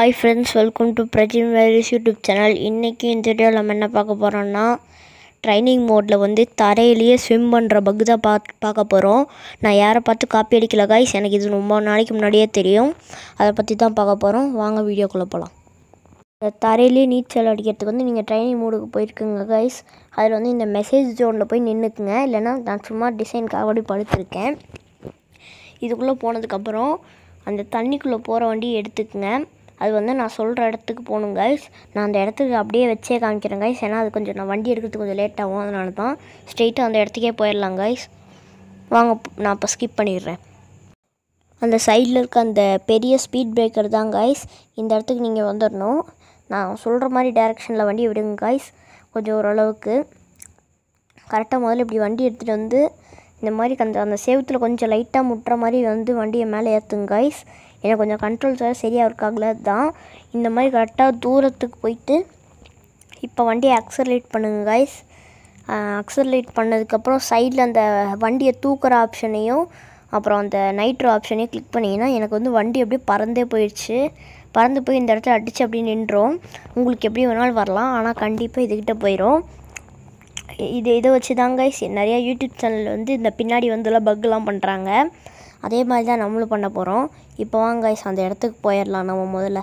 Hi friends welcome to Prajin வேரிஸ் YouTube channel இன்றைக்கி இந்த வீடியோவில் நம்ம என்ன பார்க்க போகிறோம்னா ட்ரைனிங் மோடில் வந்து தரையிலேயே ஸ்விம் பண்ணுற பக் தான் பார்த்து பார்க்க போகிறோம் நான் யாரை பார்த்து காப்பி அடிக்கல காய்ஸ் எனக்கு இது ரொம்ப நாளைக்கு முன்னாடியே தெரியும் அதை பற்றி தான் பார்க்க போகிறோம் வாங்க வீடியோக்குள்ளே போகலாம் இந்த தரையிலேயே நீச்சல் அடிக்கிறதுக்கு வந்து நீங்கள் ட்ரைனிங் மோடுக்கு போயிருக்குங்க கைஸ் அதில் வந்து இந்த மெசேஜ் ஜோனில் போய் நின்றுக்குங்க இல்லைன்னா நான் சும்மா டிசைனுக்காக அப்படி படுத்திருக்கேன் இதுக்குள்ளே போனதுக்கப்புறம் அந்த தண்ணிக்குள்ளே போகிற வண்டி எடுத்துக்குங்க அது வந்து நான் சொல்கிற இடத்துக்கு போகணும் கைஸ் நான் அந்த இடத்துக்கு அப்படியே வச்சே காமிக்கிறேன் கைஸ் ஏன்னா அது கொஞ்சம் நான் வண்டி எடுக்கிறதுக்கு கொஞ்சம் லேட் ஆகும் அதனால தான் ஸ்ட்ரெயிட்டாக அந்த இடத்துக்கே போயிடலாம் கைஸ் வாங்க நான் இப்போ ஸ்கிப் பண்ணிடுறேன் அந்த சைடில் இருக்க அந்த பெரிய ஸ்பீட் பிரேக்கர் தான் கைஸ் இந்த இடத்துக்கு நீங்கள் வந்துடணும் நான் சொல்கிற மாதிரி டேரெக்ஷனில் வண்டி விடுங்க கைஸ் கொஞ்சம் ஓரளவுக்கு கரெக்டாக முதல்ல இப்படி வண்டி எடுத்துகிட்டு வந்து இந்த மாதிரி அந்த அந்த சேவத்தில் கொஞ்சம் லைட்டாக முட்டுற மாதிரி வந்து வண்டியை மேலே ஏற்றுங்க கைஸ் எனக்கு கொஞ்சம் கண்ட்ரோல் சார் சரியாக இருக்காங்கள தான் இந்த மாதிரி கரெக்டாக தூரத்துக்கு போயிட்டு இப்போ வண்டியை அக்சர்லேட் பண்ணுங்க கைஸ் அக்சர்லேட் பண்ணதுக்கப்புறம் சைடில் அந்த வண்டியை தூக்குற ஆப்ஷனையும் அப்புறம் அந்த நைட்ரோ ஆப்ஷனையும் கிளிக் பண்ணிங்கன்னா எனக்கு வந்து வண்டி அப்படியே பறந்தே போயிடுச்சு பறந்து போய் இந்த இடத்துல அடித்து அப்படியே நின்றோம் உங்களுக்கு எப்படி வேணாலும் வரலாம் ஆனால் கண்டிப்பாக இதுக்கிட்ட போயிடும் இது இதை வச்சு தாங்க நிறையா யூடியூப் சேனல் வந்து இந்த பின்னாடி வந்துலாம் பக்லாம் பண்ணுறாங்க அதே மாதிரி தான் நம்மளும் பண்ண போகிறோம் இப்போ வாங்க கைஸ் அந்த இடத்துக்கு போயிடலாம் நம்ம முதல்ல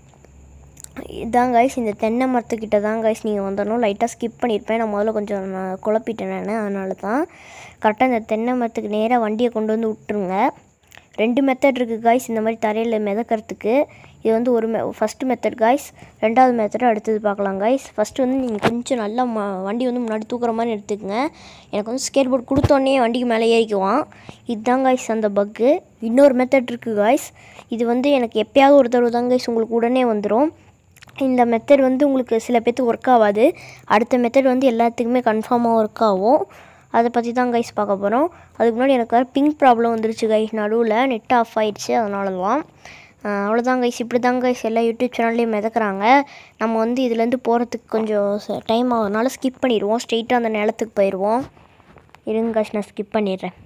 இதான் கைஸ் இந்த தென்னை மரத்துக்கிட்ட தான் கைஸ் நீங்கள் வந்துடணும் லைட்டாக ஸ்கிப் பண்ணியிருப்பேன் நான் முதல்ல கொஞ்சம் நான் குழப்பிட்டேன் நான் அதனால தான் கரெக்டாக இந்த தென்னை மரத்துக்கு நேராக வண்டியை கொண்டு வந்து விட்டுருங்க ரெண்டு மெத்தட் இருக்குது காய்ஸ் இந்த மாதிரி தரையில் மிதக்கிறதுக்கு இது வந்து ஒரு மெ ஃபஸ்ட்டு மெத்தட் காய்ஸ் ரெண்டாவது மெத்தட் அடுத்தது பார்க்கலாம் காய்ஸ் ஃபஸ்ட்டு வந்து நீங்கள் கொஞ்சம் நல்லா ம வண்டி வந்து முன்னாடி தூக்குற மாதிரி எடுத்துக்கங்க எனக்கு வந்து ஸ்கேட் போர்ட் கொடுத்தோடனே வண்டிக்கு மேலே ஏறிக்குவான் இதுதான் காய்ஸ் அந்த பக்கு இன்னொரு மெத்தட் இருக்குது காய்ஸ் இது வந்து எனக்கு எப்பயாவது ஒரு தடவை தான் காய்ஸ் உங்களுக்கு உடனே வந்துடும் இந்த மெத்தட் வந்து உங்களுக்கு சில பேர்த்துக்கு ஒர்க் ஆகாது அடுத்த மெத்தட் வந்து எல்லாத்துக்குமே கன்ஃபார்மாக ஒர்க் ஆகும் அதை பற்றி தான் கைஸ் பார்க்க போகிறோம் அதுக்கு முன்னாடி எனக்கு வேறு பிங்க் ப்ராப்ளம் வந்துருச்சு கைஸ் நடுவில் நெட் ஆஃப் ஆயிடுச்சு அதனால தான் அவ்வளோதான் கைஸ் இப்படி தான் கைஸ் எல்லா யூடியூப் சேனல்லையும் மிதக்குறாங்க நம்ம வந்து இதுலேருந்து போகிறதுக்கு கொஞ்சம் டைம் ஆகுறதுனால ஸ்கிப் பண்ணிடுவோம் ஸ்ட்ரெயிட்டாக அந்த நிலத்துக்கு போயிடுவோம் இருங்க கைஸ் நான் ஸ்கிப் பண்ணிடுறேன்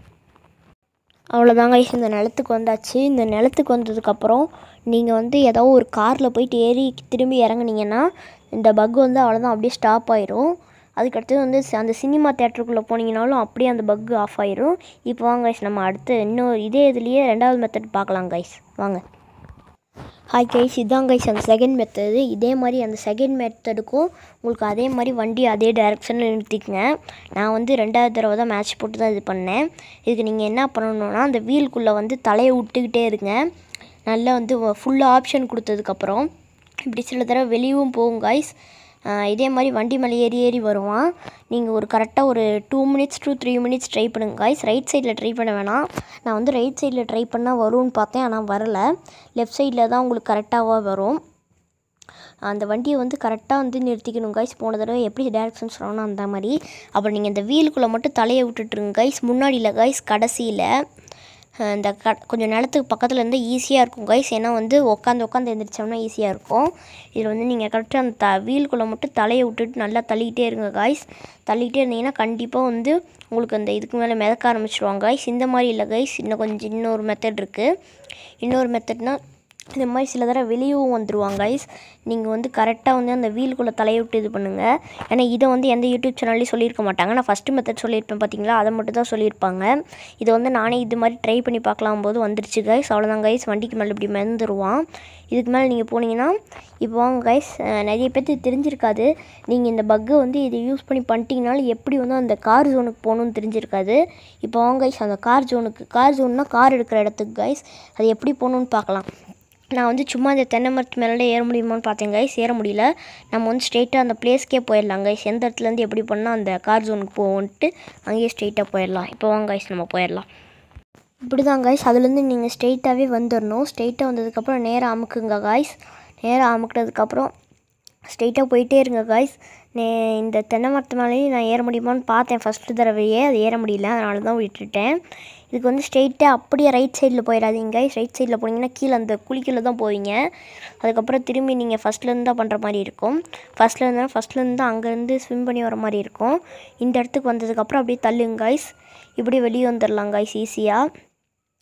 அவ்வளோதான் கைஸ் இந்த நிலத்துக்கு வந்தாச்சு இந்த நிலத்துக்கு வந்ததுக்கப்புறம் நீங்கள் வந்து ஏதோ ஒரு காரில் போயிட்டு ஏறி திரும்பி இறங்குனீங்கன்னா இந்த பக் வந்து அவ்வளோதான் அப்படியே ஸ்டாப் ஆயிரும் அதுக்கடுத்து வந்து அந்த சினிமா தேட்டருக்குள்ளே போனீங்கனாலும் அப்படியே அந்த பக்கு ஆஃப் ஆயிரும் இப்போ வாங்க கைஸ் நம்ம அடுத்து இன்னும் இதே இதுலேயே ரெண்டாவது மெத்தட் பார்க்கலாம் கைஸ் வாங்க ஹாய் கைஸ் இதான் கைஸ் அந்த செகண்ட் மெத்தடு இதே மாதிரி அந்த செகண்ட் மெத்தடுக்கும் உங்களுக்கு அதே மாதிரி வண்டி அதே டைரெக்ஷனில் நிறுத்திக்கங்க நான் வந்து ரெண்டாவது தடவை தான் மேட்ச் போட்டு தான் இது பண்ணேன் இதுக்கு நீங்கள் என்ன பண்ணணுன்னா அந்த வீலுக்குள்ளே வந்து தலையை விட்டுக்கிட்டே இருங்க நல்லா வந்து ஃபுல்லாக ஆப்ஷன் கொடுத்ததுக்கப்புறம் இப்படி சில தடவை வெளியவும் போகும் காய்ஸ் இதே மாதிரி வண்டி மேலே ஏறி ஏறி வருவான் நீங்கள் ஒரு கரெக்டாக ஒரு two minutes two three minutes try பண்ணுங்க காய்ஸ் ரைட் சைடில் ட்ரை பண்ண வேணாம் நான் வந்து ரைட் சைடில் ட்ரை பண்ணால் வரும்னு பார்த்தேன் ஆனால் வரலை லெஃப்ட் சைடில் தான் உங்களுக்கு கரெக்டாக வரும் அந்த வண்டியை வந்து கரெக்டாக வந்து நிறுத்திக்கணும் கைஸ் போன தடவை எப்படி டேரக்ஷன் சொல்லணும் அந்த மாதிரி அப்புறம் நீங்கள் இந்த வீலுக்குள்ளே மட்டும் தலையை விட்டுட்டுருங்க கைஸ் முன்னாடியில் கைஸ் கடைசியில் இந்த க கொஞ்சம் நிலத்துக்கு பக்கத்தில் இருந்தால் ஈஸியாக இருக்கும் கைஸ் ஏன்னா வந்து உட்காந்து உட்காந்து எழுந்திரிச்சோம்னா ஈஸியாக இருக்கும் இதில் வந்து நீங்கள் கரெக்டாக அந்த த வீலுக்குள்ளே மட்டும் தலையை விட்டுட்டு நல்லா தள்ளிக்கிட்டே இருங்க காய்ஸ் தள்ளிக்கிட்டே இருந்தீங்கன்னா கண்டிப்பாக வந்து உங்களுக்கு அந்த இதுக்கு மேலே மிதக்க ஆரம்பிச்சிருவாங்க கைஸ் இந்த மாதிரி இல்லை கைஸ் இன்னும் கொஞ்சம் இன்னொரு மெத்தட் இருக்குது இன்னொரு மெத்தட்னால் இந்த மாதிரி சில தடவை வெளியவும் வந்துடுவாங்க கைஸ் நீங்கள் வந்து கரெக்டாக வந்து அந்த வீலுக்குள்ளே தலையை விட்டு இது பண்ணுங்கள் ஏன்னா இதை வந்து எந்த யூடியூப் சேனல்லையும் சொல்லியிருக்க மாட்டாங்க நான் ஃபஸ்ட்டு மெத்தட் சொல்லியிருப்பேன் பார்த்தீங்களா அதை மட்டும் தான் சொல்லியிருப்பாங்க இதை வந்து நானே இது மாதிரி ட்ரை பண்ணி பார்க்கலாம் போது வந்துருச்சு கைஸ் அவ்வளோதான் கைஸ் வண்டிக்கு மேலே இப்படி மிதந்துருவான் இதுக்கு மேலே நீங்கள் போனீங்கன்னா இப்போ வாங்க கைஸ் நிறைய பேர்த்துக்கு தெரிஞ்சிருக்காது நீங்கள் இந்த பக்கை வந்து இதை யூஸ் பண்ணி பண்ணிட்டீங்கனாலும் எப்படி வந்து அந்த கார் ஜோனுக்கு போகணுன்னு தெரிஞ்சிருக்காது இப்போ வாங்க கைஸ் அந்த கார் ஜோனுக்கு கார் ஜோன்னா கார் எடுக்கிற இடத்துக்கு கைஸ் அது எப்படி போகணுன்னு பார்க்கலாம் நான் வந்து சும்மா இந்த தென்னை மரத்து மேலே ஏற முடியுமான்னு பார்த்தேன் கைஸ் ஏற முடியல நம்ம வந்து ஸ்ட்ரெயிட்டாக அந்த பிளேஸ்க்கே போயிடலாம் கைஸ் எந்த இடத்துலேருந்து எப்படி பண்ணால் அந்த கார் ஜோனுக்கு போவோன்ட்டு அங்கேயே ஸ்ட்ரெயிட்டாக போயிடலாம் இப்போ வாங்க கைஸ் நம்ம போயிடலாம் இப்படி தான் கைஸ் அதுலேருந்து நீங்கள் ஸ்ட்ரெயிட்டாகவே வந்துடணும் ஸ்ட்ரெயிட்டாக வந்ததுக்கப்புறம் நேராக அமுக்குங்க காய்ஸ் நேராக அமுக்கினதுக்கப்புறம் ஸ்ட்ரெயிட்டாக போயிட்டே இருங்க காய்ஸ் நே இந்த தென்னை மரத்து மேலேயும் நான் ஏற முடியுமான்னு பார்த்தேன் ஃபஸ்ட்டு தடவையே அது ஏற முடியல அதனால தான் விட்டுட்டேன் இதுக்கு வந்து ஸ்ட்ரெயிட்டாக அப்படியே ரைட் சைடில் போயிடாதீங்க கைஸ் ரைட் சைடில் போனீங்கன்னா கீழே அந்த குழிக்குள்ளே தான் போவீங்க அதுக்கப்புறம் திரும்பி நீங்கள் ஃபஸ்ட்லேருந்து தான் பண்ணுற மாதிரி இருக்கும் ஃபஸ்ட்லேருந்து ஃபஸ்ட்லேருந்து தான் அங்கேருந்து ஸ்விம் பண்ணி வர மாதிரி இருக்கும் இந்த இடத்துக்கு வந்ததுக்கப்புறம் அப்படியே தள்ளுங்க காய்ஸ் இப்படி வெளியே வந்துடலாம் காய்ஸ் ஈஸியாக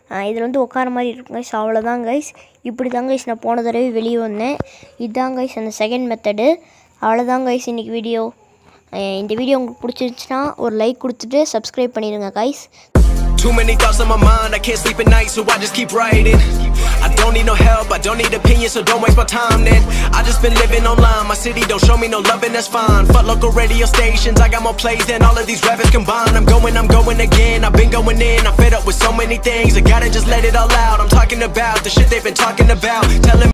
இதில் வந்து உட்கார மாதிரி இருக்கும் கைஸ் அவ்வளோதான் கைஸ் இப்படி தான் கைஸ் நான் போன தடவை வெளியே வந்தேன் இதுதான் கைஸ் அந்த செகண்ட் மெத்தடு அவ்வளோதான் கைஸ் இன்றைக்கி வீடியோ இந்த வீடியோ உங்களுக்கு பிடிச்சிருந்துச்சுன்னா ஒரு லைக் கொடுத்துட்டு சப்ஸ்கிரைப் பண்ணிடுங்க guys Too many thoughts on my mind, I can't sleep at night, so I just keep writing. I don't need no help, I don't need opinions, so don't waste my time then. I just been living online, my city don't show me no love, and that's fine. Fuck local radio stations, I got more plays than all of these rappers combined. I'm going, I'm going again, I've been going in, I'm fed up with so many things, I gotta just let it all out. I'm talking about the shit they've been talking about, telling